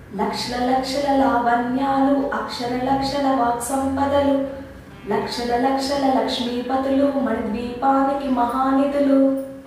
లక్షల లక్షల లావణ్యాలు అక్షర లక్షల వాక్ సంపదలు లక్షల లక్షల లక్ష్మీపతులు మణిద్వీపానికి మహానిధులు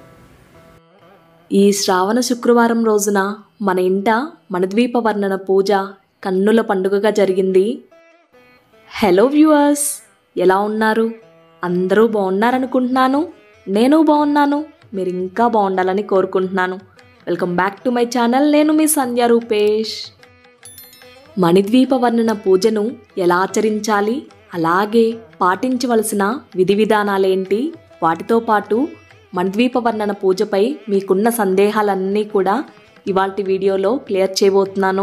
ఈ శ్రావణ శుక్రవారం రోజున మన ఇంట మణద్వీప వర్ణన పూజ కన్నుల పండుగగా జరిగింది హలో వ్యూవర్స్ ఎలా ఉన్నారు అందరూ బాగున్నారనుకుంటున్నాను నేను బాగున్నాను మీరు ఇంకా బాగుండాలని కోరుకుంటున్నాను welcome back to my channel నేను మీ సంధ్య రూపేష్ మణిద్వీప వర్ణన పూజను ఎలా ఆచరించాలి అలాగే పాటించవలసిన విధి విధానాలేంటి వాటితో పాటు మణిద్వీప వర్ణన పూజపై మీకున్న సందేహాలన్నీ కూడా ఇవాల్టి వీడియోలో క్లియర్ చేయబోతున్నాను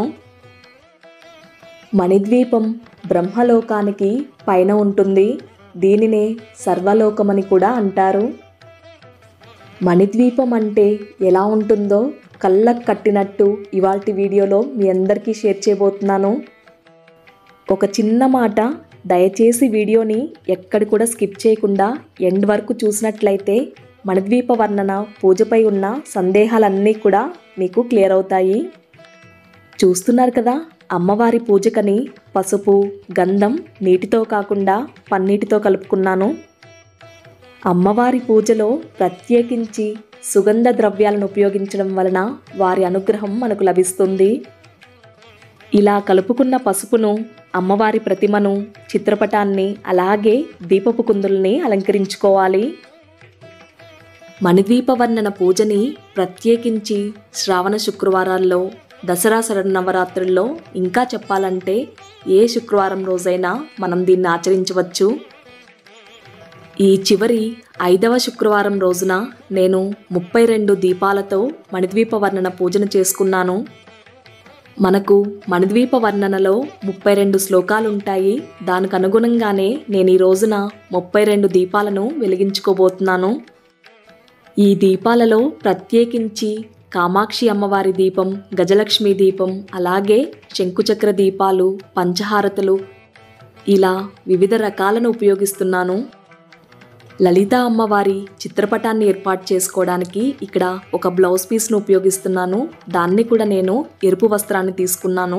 మణిద్వీపం బ్రహ్మలోకానికి పైన ఉంటుంది దీనినే సర్వలోకమని కూడా అంటారు మణిద్వీపం అంటే ఎలా ఉంటుందో కళ్ళకు కట్టినట్టు ఇవాల్టి వీడియోలో మీ అందరికీ షేర్ చేయబోతున్నాను ఒక చిన్న మాట దయచేసి వీడియోని ఎక్కడి కూడా స్కిప్ చేయకుండా ఎండ్ వరకు చూసినట్లయితే మణిద్వీప వర్ణన పూజపై ఉన్న సందేహాలన్నీ కూడా మీకు క్లియర్ అవుతాయి చూస్తున్నారు కదా అమ్మవారి పూజకని పసుపు గంధం నీటితో కాకుండా పన్నీటితో కలుపుకున్నాను అమ్మవారి పూజలో ప్రత్యేకించి సుగంధ ద్రవ్యాలను ఉపయోగించడం వలన వారి అనుగ్రహం మనకు లభిస్తుంది ఇలా కలుపుకున్న పసుపును అమ్మవారి ప్రతిమను చిత్రపటాన్ని అలాగే దీపపు కుందుల్ని అలంకరించుకోవాలి మణిద్వీప వర్ణన పూజని ప్రత్యేకించి శ్రావణ శుక్రవారాల్లో దసరా శరన్నవరాత్రుల్లో ఇంకా చెప్పాలంటే ఏ శుక్రవారం రోజైనా మనం దీన్ని ఆచరించవచ్చు ఈ చివరి ఐదవ శుక్రవారం రోజున నేను ముప్పై రెండు దీపాలతో మణిద్వీప వర్ణన పూజను చేసుకున్నాను మనకు మణిద్వీప వర్ణనలో ముప్పై రెండు శ్లోకాలు ఉంటాయి దానికి అనుగుణంగానే నేను ఈ రోజున ముప్పై రెండు దీపాలను వెలిగించుకోబోతున్నాను ఈ దీపాలలో ప్రత్యేకించి కామాక్షి అమ్మవారి దీపం గజలక్ష్మి దీపం అలాగే శంకుచక్ర దీపాలు పంచహారతలు ఇలా వివిధ రకాలను ఉపయోగిస్తున్నాను లలిత అమ్మవారి చిత్రపటాన్ని ఏర్పాటు చేసుకోవడానికి ఇక్కడ ఒక బ్లౌజ్ పీస్ను ఉపయోగిస్తున్నాను దాన్ని కూడా నేను ఎరుపు వస్త్రాన్ని తీసుకున్నాను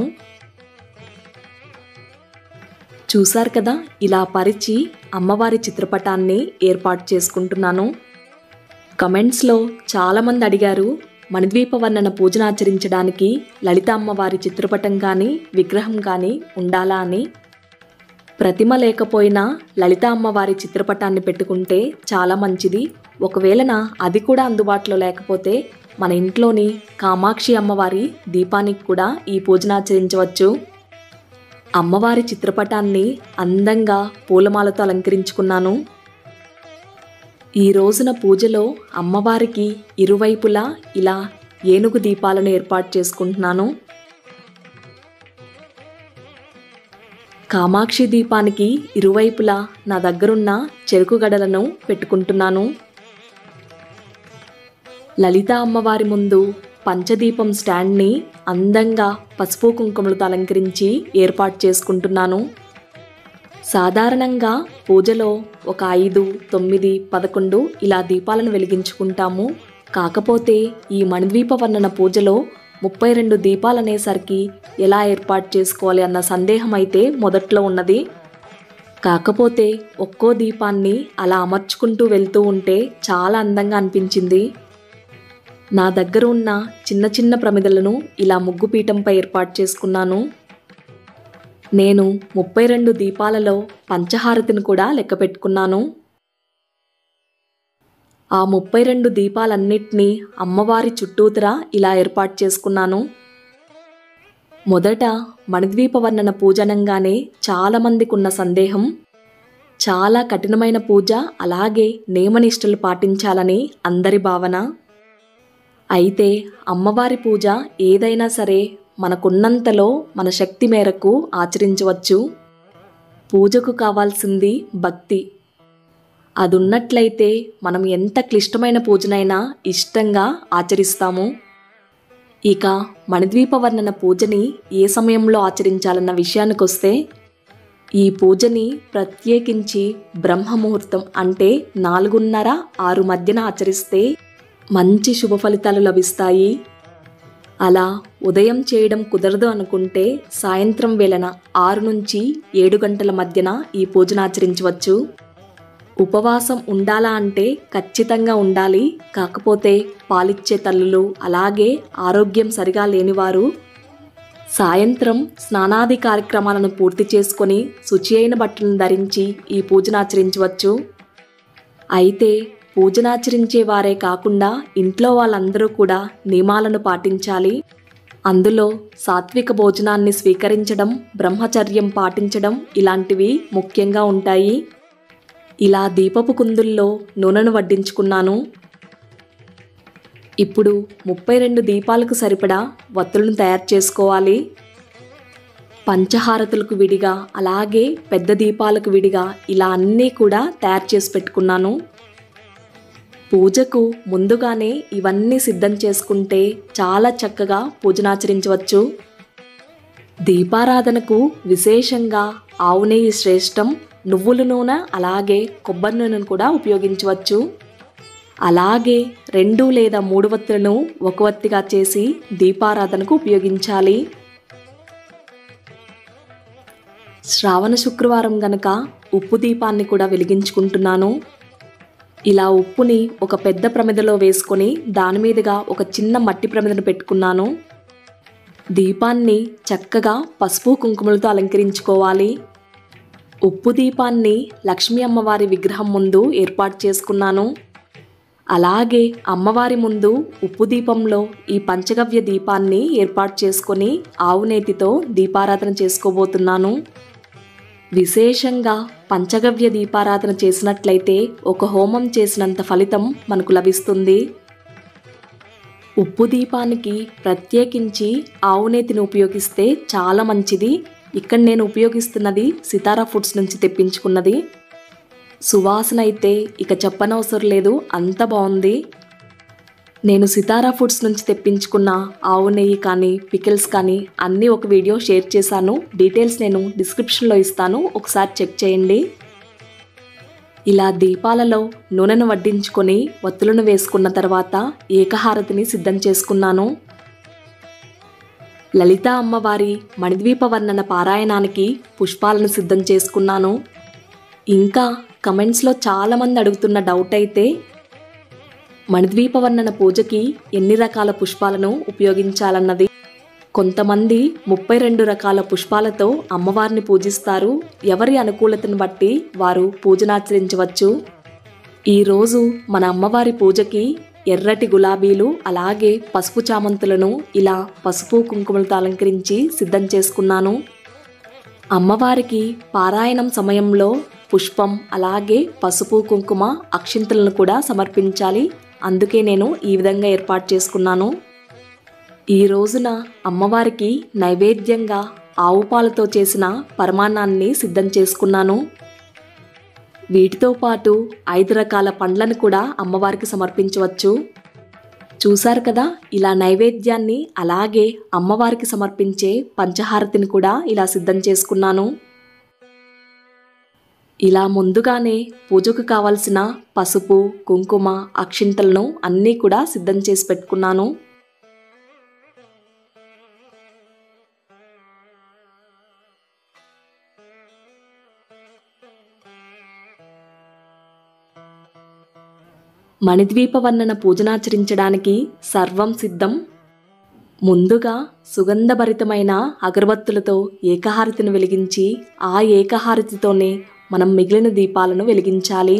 చూశారు కదా ఇలా పరిచి అమ్మవారి చిత్రపటాన్ని ఏర్పాటు చేసుకుంటున్నాను కమెంట్స్లో చాలామంది అడిగారు మణిద్వీప వర్ణన పూజను ఆచరించడానికి లలిత అమ్మవారి చిత్రపటం కానీ విగ్రహం కానీ ఉండాలా అని ప్రతిమ లేకపోయినా లలిత అమ్మవారి చిత్రపటాన్ని పెట్టుకుంటే చాలా మంచిది ఒకవేళన అది కూడా అందుబాటులో లేకపోతే మన ఇంట్లోని కామాక్షి అమ్మవారి దీపానికి కూడా ఈ పూజను ఆచరించవచ్చు అమ్మవారి చిత్రపటాన్ని అందంగా పూలమాలతో అలంకరించుకున్నాను ఈ రోజున పూజలో అమ్మవారికి ఇరువైపులా ఇలా ఏనుగు దీపాలను ఏర్పాటు చేసుకుంటున్నాను కామాక్షి దీపానికి ఇరువైపులా నా దగ్గరున్న చెరుకు గడలను పెట్టుకుంటున్నాను లలిత అమ్మవారి ముందు పంచదీపం స్టాండ్ని అందంగా పసుపు కుంకుమలతో అలంకరించి ఏర్పాటు చేసుకుంటున్నాను సాధారణంగా పూజలో ఒక ఐదు తొమ్మిది పదకొండు ఇలా దీపాలను వెలిగించుకుంటాము కాకపోతే ఈ మణిద్వీప వర్ణన పూజలో ముప్పై రెండు దీపాలు అనేసరికి ఎలా ఏర్పాటు చేసుకోవాలి అన్న సందేహం అయితే మొదట్లో ఉన్నది కాకపోతే ఒక్కో దీపాన్ని అలా అమర్చుకుంటూ వెళ్తూ ఉంటే చాలా అందంగా అనిపించింది నా దగ్గర ఉన్న చిన్న చిన్న ప్రమిదలను ఇలా ముగ్గు పీఠంపై ఏర్పాటు చేసుకున్నాను నేను ముప్పై రెండు దీపాలలో పంచహారతిని కూడా లెక్క పెట్టుకున్నాను ఆ ముప్పై రెండు దీపాలన్నిటినీ అమ్మవారి చుట్టూతర ఇలా ఏర్పాటు చేసుకున్నాను మొదట మణిద్వీప వర్ణన పూజనంగానే చాలామందికి ఉన్న సందేహం చాలా కఠినమైన పూజ అలాగే నియమనిష్టలు పాటించాలని అందరి భావన అయితే అమ్మవారి పూజ ఏదైనా సరే మనకున్నంతలో మన శక్తి మేరకు ఆచరించవచ్చు పూజకు కావాల్సింది భక్తి అది ఉన్నట్లయితే మనం ఎంత క్లిష్టమైన పూజనైనా ఇష్టంగా ఆచరిస్తాము ఇక మణిద్వీప వర్ణన పూజని ఏ సమయంలో ఆచరించాలన్న విషయానికి వస్తే ఈ పూజని ప్రత్యేకించి బ్రహ్మముహూర్తం అంటే నాలుగున్నర ఆరు మధ్యన ఆచరిస్తే మంచి శుభ ఫలితాలు లభిస్తాయి అలా ఉదయం చేయడం కుదరదు అనుకుంటే సాయంత్రం వేళన ఆరు నుంచి ఏడు గంటల మధ్యన ఈ పూజను ఆచరించవచ్చు ఉపవాసం ఉండాలా అంటే ఖచ్చితంగా ఉండాలి కాకపోతే పాలిచ్చే తల్లులు అలాగే ఆరోగ్యం సరిగా లేనివారు సాయంత్రం స్నానాది కార్యక్రమాలను పూర్తి చేసుకొని శుచి అయిన బట్టలను ధరించి ఈ పూజను ఆచరించవచ్చు అయితే పూజనాచరించే వారే కాకుండా ఇంట్లో వాళ్ళందరూ కూడా నియమాలను పాటించాలి అందులో సాత్విక భోజనాన్ని స్వీకరించడం బ్రహ్మచర్యం పాటించడం ఇలాంటివి ముఖ్యంగా ఉంటాయి ఇలా దీపపు కుందుల్లో నూనెను వడ్డించుకున్నాను ఇప్పుడు ముప్పై రెండు దీపాలకు సరిపడా వత్తులను తయారు చేసుకోవాలి పంచహారతులకు విడిగా అలాగే పెద్ద దీపాలకు విడిగా ఇలా అన్నీ కూడా తయారు చేసి పెట్టుకున్నాను పూజకు ముందుగానే ఇవన్నీ సిద్ధం చేసుకుంటే చాలా చక్కగా పూజనాచరించవచ్చు దీపారాధనకు విశేషంగా ఆవు నెయ్యి శ్రేష్టం నువ్వుల నూనె అలాగే కొబ్బరి నూనెను కూడా ఉపయోగించవచ్చు అలాగే రెండు లేదా మూడు వత్తులను ఒక వత్తిగా చేసి దీపారాధనకు ఉపయోగించాలి శ్రావణ శుక్రవారం గనక ఉప్పు దీపాన్ని కూడా వెలిగించుకుంటున్నాను ఇలా ఉప్పుని ఒక పెద్ద ప్రమిదలో వేసుకొని దాని మీదుగా ఒక చిన్న మట్టి ప్రమిదను పెట్టుకున్నాను దీపాన్ని చక్కగా పసుపు కుంకుమలతో అలంకరించుకోవాలి ఉప్పు దీపాన్ని లక్ష్మీ అమ్మవారి విగ్రహం ముందు ఏర్పాటు చేసుకున్నాను అలాగే అమ్మవారి ముందు ఉప్పు దీపంలో ఈ పంచగవ్య దీపాన్ని ఏర్పాటు చేసుకొని ఆవు నేతితో దీపారాధన చేసుకోబోతున్నాను విశేషంగా పంచగవ్య దీపారాధన చేసినట్లయితే ఒక హోమం చేసినంత ఫలితం మనకు లభిస్తుంది ఉప్పు దీపానికి ప్రత్యేకించి ఆవునేతిని ఉపయోగిస్తే చాలా మంచిది ఇక్కడ నేను ఉపయోగిస్తున్నది సితారా ఫుడ్స్ నుంచి తెప్పించుకున్నది సువాసన అయితే ఇక చెప్పనవసరం లేదు అంత బాగుంది నేను సితారా ఫుడ్స్ నుంచి తెప్పించుకున్న ఆవు నెయ్యి కానీ పికిల్స్ కానీ అన్నీ ఒక వీడియో షేర్ చేశాను డీటెయిల్స్ నేను డిస్క్రిప్షన్లో ఇస్తాను ఒకసారి చెక్ చేయండి ఇలా దీపాలలో నూనెను వడ్డించుకొని వత్తులను వేసుకున్న తర్వాత ఏకహారతిని సిద్ధం చేసుకున్నాను లలిత అమ్మవారి మణిద్వీప వర్ణన పారాయణానికి పుష్పాలను సిద్ధం చేసుకున్నాను ఇంకా కమెంట్స్లో చాలామంది అడుగుతున్న డౌట్ అయితే మణిద్వీప వర్ణన పూజకి ఎన్ని రకాల పుష్పాలను ఉపయోగించాలన్నది కొంతమంది ముప్పై రెండు రకాల పుష్పాలతో అమ్మవారిని పూజిస్తారు ఎవరి అనుకూలతను బట్టి వారు పూజనాచరించవచ్చు ఈరోజు మన అమ్మవారి పూజకి ఎర్రటి గులాబీలు అలాగే పసుపు చామంతులను ఇలా పసుపు కుంకుమలతో అలంకరించి సిద్ధం చేసుకున్నాను అమ్మవారికి పారాయణం సమయంలో పుష్పం అలాగే పసుపు కుంకుమ అక్షింతలను కూడా సమర్పించాలి అందుకే నేను ఈ విధంగా ఏర్పాటు చేసుకున్నాను ఈ రోజున అమ్మవారికి నైవేద్యంగా ఆవు పాలతో చేసిన పరమాన్నాన్ని సిద్ధం చేసుకున్నాను వీటితో పాటు ఐదు రకాల పండ్లను కూడా అమ్మవారికి సమర్పించవచ్చు చూశారు కదా ఇలా నైవేద్యాన్ని అలాగే అమ్మవారికి సమర్పించే పంచహారతిని కూడా ఇలా సిద్ధం చేసుకున్నాను ఇలా ముందుగానే పూజకు కావలసిన పసుపు కుంకుమ అక్షింతలను అన్నీ కూడా సిద్ధం చేసి పెట్టుకున్నాను మణిద్వీప వర్ణన పూజనాచరించడానికి సర్వం సిద్ధం ముందుగా సుగంధభరితమైన అగరబత్తులతో ఏకహారతిని వెలిగించి ఆ ఏకహారతితోనే మనం మిగిలిన దీపాలను వెలిగించాలి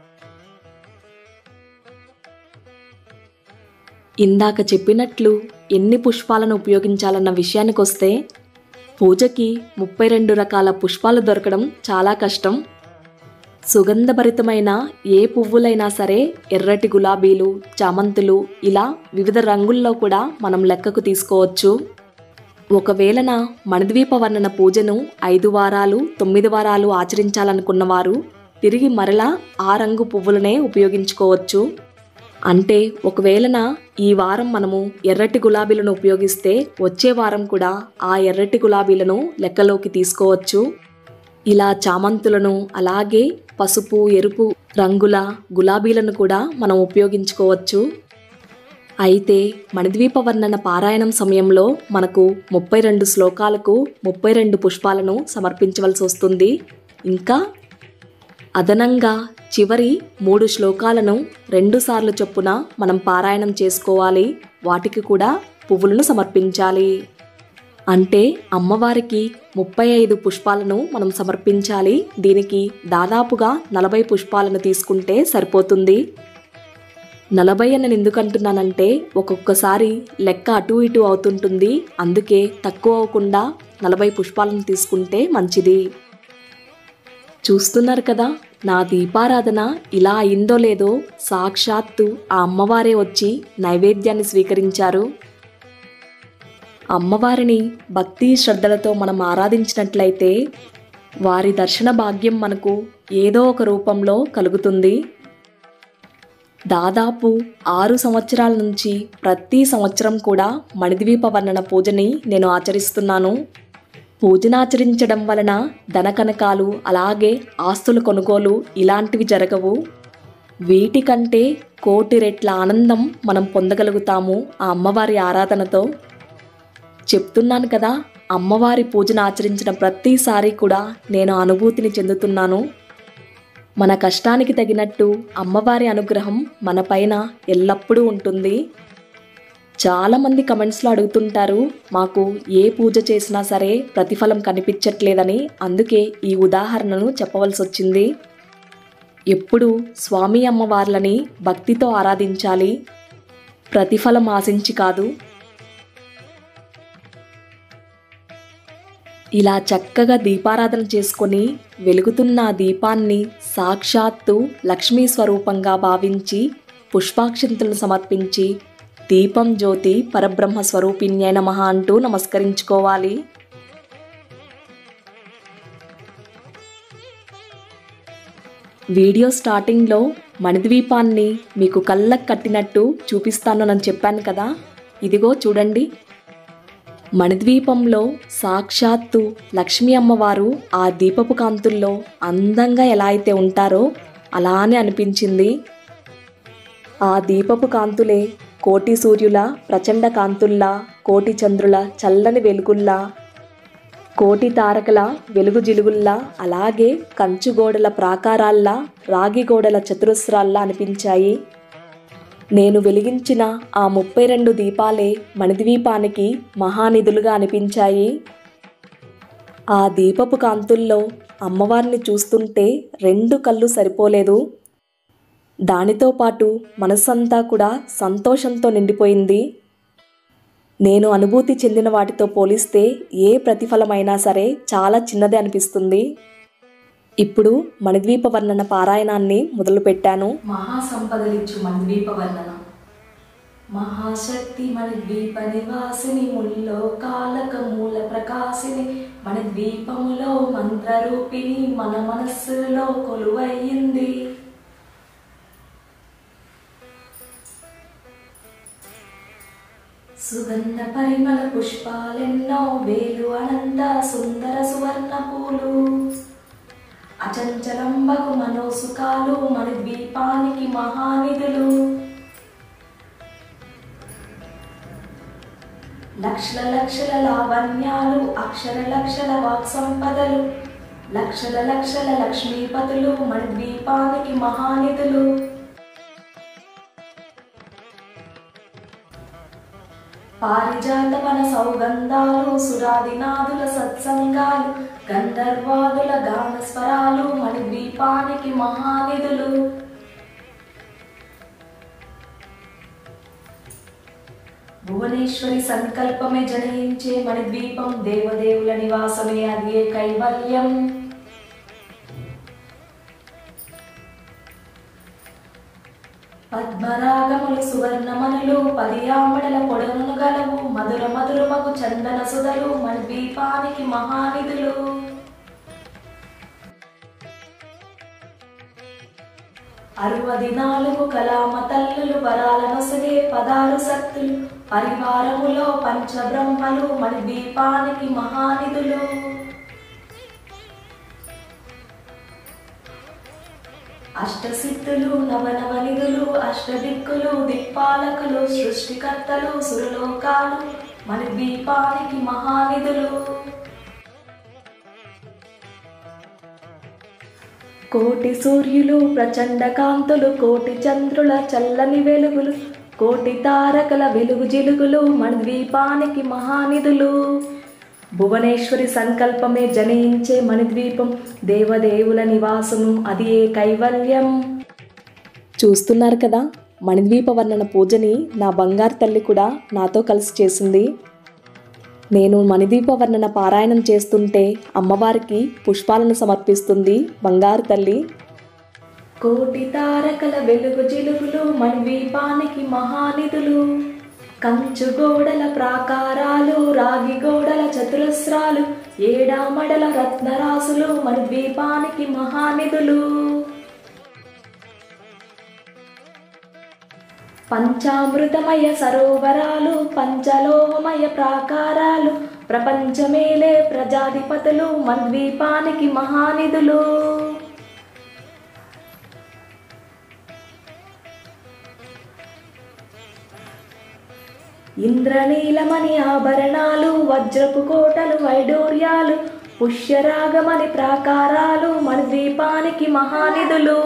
ఇందాక చెప్పినట్లు ఎన్ని పుష్పాలను ఉపయోగించాలన్న విషయానికి వస్తే పూజకి ముప్పై రెండు రకాల పుష్పాలు దొరకడం చాలా కష్టం సుగంధభరితమైన ఏ పువ్వులైనా సరే ఎర్రటి గులాబీలు చామంతులు ఇలా వివిధ రంగుల్లో కూడా మనం లెక్కకు తీసుకోవచ్చు ఒకవేళన మణిద్వీప వర్ణన పూజను ఐదు వారాలు తొమ్మిది వారాలు ఆచరించాలనుకున్నవారు తిరిగి మరలా ఆ రంగు పువ్వులనే ఉపయోగించుకోవచ్చు అంటే ఒకవేళన ఈ వారం మనము ఎర్రటి గులాబీలను ఉపయోగిస్తే వచ్చే వారం కూడా ఆ ఎర్రటి గులాబీలను లెక్కలోకి తీసుకోవచ్చు ఇలా చామంతులను అలాగే పసుపు ఎరుపు రంగుల గులాబీలను కూడా మనం ఉపయోగించుకోవచ్చు అయితే మణిద్వీప వర్ణన పారాయణం సమయంలో మనకు ముప్పై రెండు శ్లోకాలకు ముప్పై రెండు పుష్పాలను సమర్పించవలసి వస్తుంది ఇంకా అదనంగా చివరి మూడు శ్లోకాలను రెండుసార్లు చొప్పున మనం పారాయణం చేసుకోవాలి వాటికి కూడా పువ్వులను సమర్పించాలి అంటే అమ్మవారికి ముప్పై ఐదు పుష్పాలను మనం సమర్పించాలి దీనికి దాదాపుగా నలభై పుష్పాలను తీసుకుంటే సరిపోతుంది నలభై అని నేను ఎందుకు అంటున్నానంటే ఒక్కొక్కసారి లెక్క అటు ఇటు అవుతుంటుంది అందుకే తక్కువ అవ్వకుండా నలభై పుష్పాలను తీసుకుంటే మంచిది చూస్తున్నారు కదా నా దీపారాధన ఇలా అయిందో లేదో సాక్షాత్తు ఆ అమ్మవారే వచ్చి నైవేద్యాన్ని స్వీకరించారు అమ్మవారిని భక్తి శ్రద్ధలతో మనం ఆరాధించినట్లయితే వారి దర్శన భాగ్యం మనకు ఏదో ఒక రూపంలో కలుగుతుంది దాదాపు ఆరు సంవత్సరాల నుంచి ప్రతి సంవత్సరం కూడా మణిద్వీప వర్ణన పూజని నేను ఆచరిస్తున్నాను పూజనాచరించడం వలన ధనకనకాలు అలాగే ఆస్తుల కొనుగోలు ఇలాంటివి జరగవు వీటికంటే కోటి రెట్ల ఆనందం మనం పొందగలుగుతాము ఆ అమ్మవారి ఆరాధనతో చెప్తున్నాను కదా అమ్మవారి పూజను ఆచరించిన ప్రతిసారి కూడా నేను అనుభూతిని చెందుతున్నాను మన కష్టానికి తగినట్టు అమ్మవారి అనుగ్రహం మన పైన ఎల్లప్పుడూ ఉంటుంది చాలామంది కమెంట్స్లో అడుగుతుంటారు మాకు ఏ పూజ చేసినా సరే ప్రతిఫలం కనిపించట్లేదని అందుకే ఈ ఉదాహరణను చెప్పవలసి వచ్చింది ఎప్పుడు స్వామి అమ్మవార్లని భక్తితో ఆరాధించాలి ప్రతిఫలం ఆశించి కాదు ఇలా చక్కగా దీపారాధన చేసుకొని వెలుగుతున్న ఆ దీపాన్ని సాక్షాత్తు లక్ష్మీ స్వరూపంగా భావించి పుష్పాక్షంతులను సమర్పించి దీపం జ్యోతి పరబ్రహ్మ స్వరూపిణ్యై నమః అంటూ నమస్కరించుకోవాలి వీడియో స్టార్టింగ్లో మణిద్వీపాన్ని మీకు కళ్ళకు కట్టినట్టు చూపిస్తాను అని చెప్పాను కదా ఇదిగో చూడండి మణిద్వీపంలో సాక్షాత్తు లక్ష్మీ అమ్మవారు ఆ దీపపు కాంతుల్లో అందంగా ఎలా అయితే ఉంటారో అలానే అనిపించింది ఆ దీపపు కాంతులే కోటి సూర్యుల ప్రచండ కాంతుల్లా కోటి చంద్రుల చల్లని వెలుగుల్లా కోటి తారకల వెలుగు జిలుగుల్లా అలాగే కంచు గోడల ప్రాకారాల్లా రాగి గోడల చతురస్రాల్లా అనిపించాయి నేను వెలిగించిన ఆ ముప్పై రెండు దీపాలే మణిద్వీపానికి మహానిధులుగా అనిపించాయి ఆ దీపపు కాంతుల్లో అమ్మవారిని చూస్తుంటే రెండు కళ్ళు సరిపోలేదు దానితో పాటు మనస్సంతా కూడా సంతోషంతో నిండిపోయింది నేను అనుభూతి చెందిన వాటితో పోలిస్తే ఏ ప్రతిఫలమైనా సరే చాలా చిన్నదే అనిపిస్తుంది ఇప్పుడు మణిద్వీప వర్ణన పారాయణాన్ని మొదలుపెట్టాను మహాసంపదలిచ్చు మణిద్వీప వర్ణన మహాశక్తి మణిద్వీప నివాసిని ముల్లో కాలక మూల ప్రకాశిని మణిద్వీపములో మంత్రరూపిణి మన మనస్సులో కొలువయ్యింది సుగంధ పరిమళ పుష్పాలెన్నో వేలు అనంత సుందర సువర్ణ పూలు అచంచలంబకు మనోసుకాలు మన ద్వీపానికి మహానిధులు లక్షల లక్షల లావణ్యాలు అక్షర లక్షల వాక్ సంపదలు లక్షల లక్షల లక్ష్మీపతులు మన ద్వీపానికి మహానిధులు పారిజాత వన సౌగంధాలు సురాదినాదుల సత్సంగాలు గంధర్వాదుల గాన స్వరాలు మణి ద్వీపానికి మహానిధులు భువనేశ్వరి సంకల్పమే జనయించే మణి ద్వీపం దేవదేవుల నివాసమే అదే కైవల్యం పద్మరాగములు సువర్ణమనులు పదియామడల పొడవును గలవు మధుర మధురమగు చందన సుధలు మన ద్వీపానికి మహానిధులు అరవది నాలుగు కలామ తల్లులు వరాలనొసగే పదాలు శక్తులు పరివారములో పంచబ్రహ్మలు మన ద్వీపానికి మహానిధులు అష్టసిద్ధులు నవనవనిధులు అష్టదిక్కులు దిక్పాలకులు సృష్టికర్తలు సురలోకాలు మన ద్వీపానికి మహానిధులు కోటి సూర్యులు ప్రచండ కాంతులు కోటి చంద్రుల చల్లని వెలుగులు కోటి తారకల వెలుగు జిలుగులు మన ద్వీపానికి మహానిధులు భువనేశ్వరి సంకల్పమే జనించే మణిద్వీపం దేవదేవుల నివాసము అది ఏ కైవల్యం చూస్తున్నారు కదా మణిద్వీప వర్ణన పూజని నా బంగారు తల్లి కూడా నాతో కలిసి చేసింది నేను మణిద్వీప వర్ణన పారాయణం చేస్తుంటే అమ్మవారికి పుష్పాలను సమర్పిస్తుంది బంగారు తల్లి కోటి తారకల వెలుగు జిలుగులు మన ద్వీపానికి మహానిధులు కంచు గోడల ప్రాకారాలు రాగి గోడల చతురస్రాలు ఏడామడల రత్నరాసులు మన ద్వీపానికి మహానిధులు పంచామృతమయ సరోవరాలు పంచలోహమయ ప్రాకారాలు ప్రపంచమేలే ప్రజాధిపతులు మన ద్వీపానికి మహానిధులు ఇంద్రనీలమణి ఆభరణాలు వజ్రపు కోటలు వైడూర్యాలు పుష్యరాగమని ప్రాకారాలు మన ద్వీపానికి మహానిధులు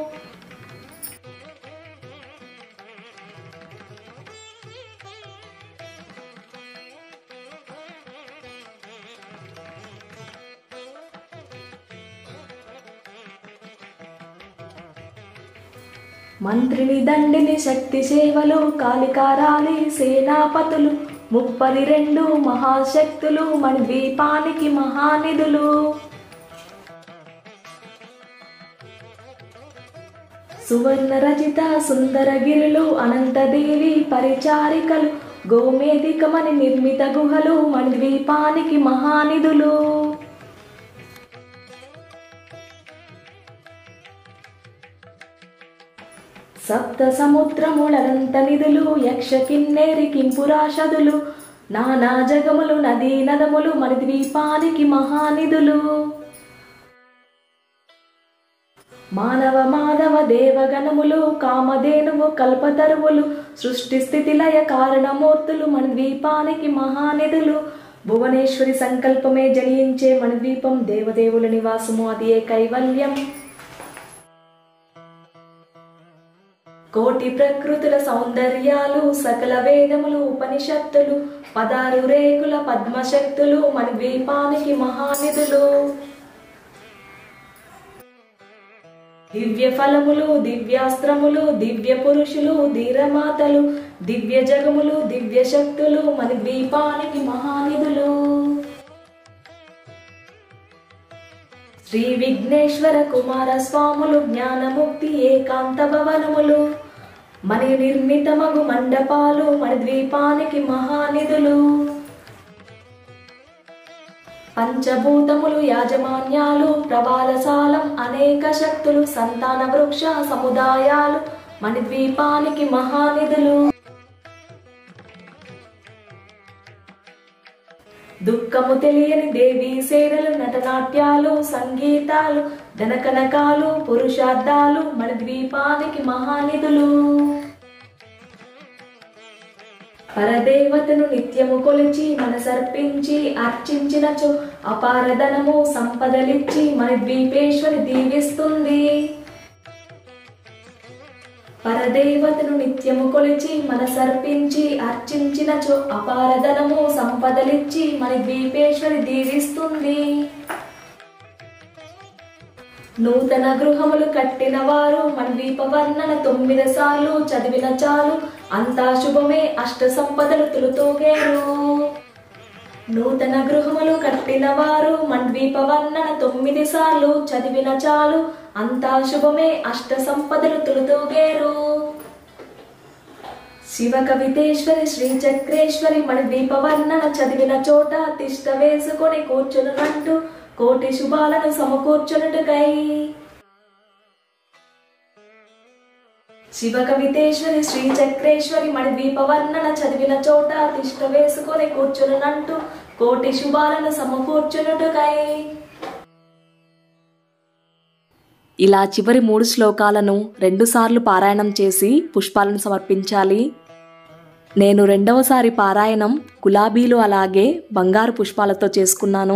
మంత్రిని దండిని శక్తి సేవలు కాలికారాలి సేనాపతులు ముప్పది రెండు మహాశక్తులు మన ద్వీపానికి మహానిధులు సువర్ణ రచిత సుందరగిరులు అనంతదేవి పరిచారికలు గోమేధికమని నిర్మిత గుహలు మన ద్వీపానికి మహానిధులు సప్త సముద్రములనంత నిధులు యక్ష కిన్నెరి కింపురాషదులు నానా జగములు నదీ నదములు మన ద్వీపానికి మహానిధులు మానవ మాధవ దేవగణములు కామధేనువు కల్పతరువులు సృష్టి స్థితి లయ కారణమూర్తులు మన ద్వీపానికి మహానిధులు భువనేశ్వరి సంకల్పమే జనించే మన ద్వీపం దేవదేవుల నివాసము అది ఏ కైవల్యం కోటి ప్రకృతుల సౌందర్యాలు సకల వేదములు ఉపనిషత్తులు పదారు రేకుల పద్మశక్తులు మన ద్వీపానికి మహానిధులు దివ్య ఫలములు దివ్యాస్త్రములు దివ్య పురుషులు ధీరమాతలు దివ్య జగములు దివ్య శక్తులు మన ద్వీపానికి మహానిధులు శ్రీ విఘ్నేశ్వర కుమార స్వాములు జ్ఞానముక్తి ఏకాంత భవనములు మణి నిర్మితమగు మండపాలు మన ద్వీపానికి మహానిధులు పంచభూతములు యాజమాన్యాలు ప్రబాలసాలం అనేక శక్తులు సంతాన వృక్ష సముదాయాలు మన ద్వీపానికి మహానిధులు దుఃఖము తెలియని దేవీ సేనలు నటనాట్యాలు సంగీతాలు ధనకనకాలు పురుషార్థాలు మన ద్వీపానికి మహానిధులు పరదేవతను నిత్యము కొలిచి మనసర్పించి అర్చించినచో అపారధనము సంపదలిచ్చి మన ద్వీపేశ్వరి దీవిస్తుంది పరదేవతను నిత్యము కొలిచి మనసర్పించి అర్చించినచో అపారధనము సంపదలిచ్చి మన ద్వీపేశ్వరి దీవిస్తుంది నూతన గృహములు కట్టిన వారు మన ద్వీపవర్ణన తొమ్మిది సార్లు చదివిన చాలు అంతా శుభమే అష్ట సంపదలు తులుతూగేరు నూతన గృహములు కట్టిన వారు మన ద్వీపవర్ణన తొమ్మిది సార్లు చదివిన చాలు అంతా శుభమే అష్ట సంపదలు తులుతూగేరు శివ కవితేశ్వరి శ్రీ చక్రేశ్వరి మన దీపవర్ణన చదివిన చోట తిష్ట వేసుకొని కూర్చునునంటూ కోటి శుభాలను సమకూర్చునుటకై శివ కవితేశ్వరి శ్రీ చక్రేశ్వరి మన దీపవర్ణన చదివిన చోట తిష్ట వేసుకొని కూర్చునునంటూ కోటి శుభాలను సమకూర్చునుటకై ఇలా చివరి మూడు శ్లోకాలను రెండుసార్లు పారాయణం చేసి పుష్పాలను సమర్పించాలి నేను రెండవసారి పారాయణం గులాబీలు అలాగే బంగారు పుష్పాలతో చేసుకున్నాను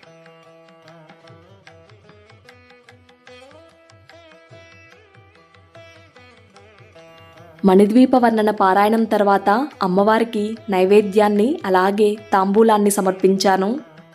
మణిద్వీప వర్ణన పారాయణం తర్వాత అమ్మవారికి నైవేద్యాన్ని అలాగే తాంబూలాన్ని సమర్పించాను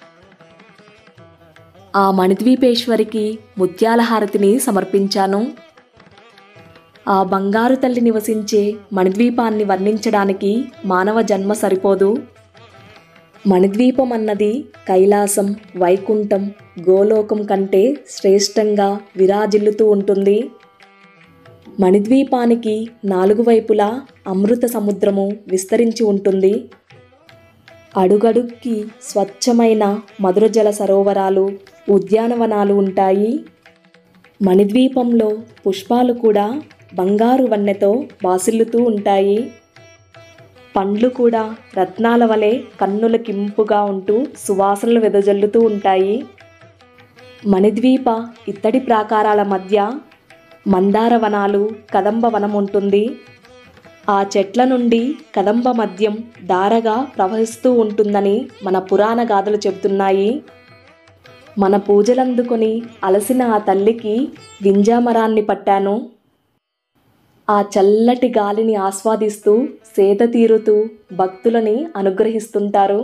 ఆ మణిద్వీపేశ్వరికి ముత్యాల హారతిని సమర్పించాను ఆ బంగారు తల్లి నివసించే మణిద్వీపాన్ని వర్ణించడానికి మానవ జన్మ సరిపోదు మణిద్వీపం అన్నది కైలాసం వైకుంఠం గోలోకం కంటే శ్రేష్టంగా విరాజిల్లుతూ ఉంటుంది మణిద్వీపానికి నాలుగు వైపులా అమృత సముద్రము విస్తరించి ఉంటుంది అడుగడుక్కి స్వచ్ఛమైన మధుర జల సరోవరాలు ఉద్యానవనాలు ఉంటాయి మణిద్వీపంలో పుష్పాలు కూడా బంగారు వన్నెతో బాసిల్లుతూ ఉంటాయి పండ్లు కూడా రత్నాల వలె కన్నులకింపుగా ఉంటూ సువాసనలు వెదజల్లుతూ ఉంటాయి మణిద్వీప ఇత్తడి ప్రాకారాల మధ్య మందార వనాలు కదంబ వనం ఉంటుంది ఆ చెట్ల నుండి కదంబ మద్యం దారగా ప్రవహిస్తూ ఉంటుందని మన పురాణ గాథలు చెబుతున్నాయి మన పూజలందుకొని అలసిన ఆ తల్లికి వింజామరాన్ని పట్టాను ఆ చల్లటి గాలిని ఆస్వాదిస్తూ సేద తీరుతూ భక్తులని అనుగ్రహిస్తుంటారు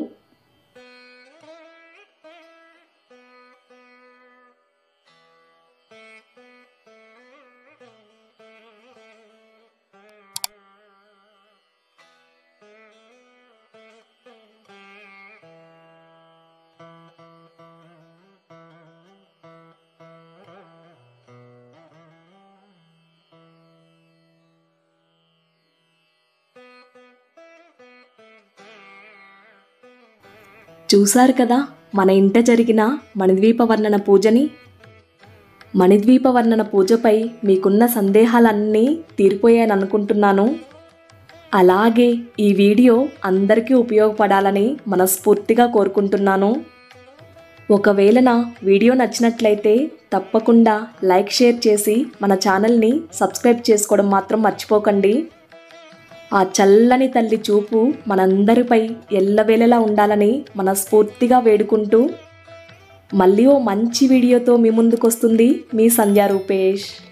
చూశారు కదా మన ఇంట జరిగిన మణిద్వీప వర్ణన పూజని మణిద్వీప వర్ణన పూజపై మీకున్న సందేహాలన్నీ తీరిపోయాయని అనుకుంటున్నాను అలాగే ఈ వీడియో అందరికీ ఉపయోగపడాలని మనస్ఫూర్తిగా కోరుకుంటున్నాను ఒకవేళ నా వీడియో నచ్చినట్లయితే తప్పకుండా లైక్ షేర్ చేసి మన ఛానల్ని సబ్స్క్రైబ్ చేసుకోవడం మాత్రం మర్చిపోకండి ఆ చల్లని తల్లి చూపు మనందరిపై ఎల్లవేళలా ఉండాలని మనస్ఫూర్తిగా వేడుకుంటూ మళ్ళీ ఓ మంచి వీడియోతో మీ ముందుకొస్తుంది మీ సంధ్యా రూపేష్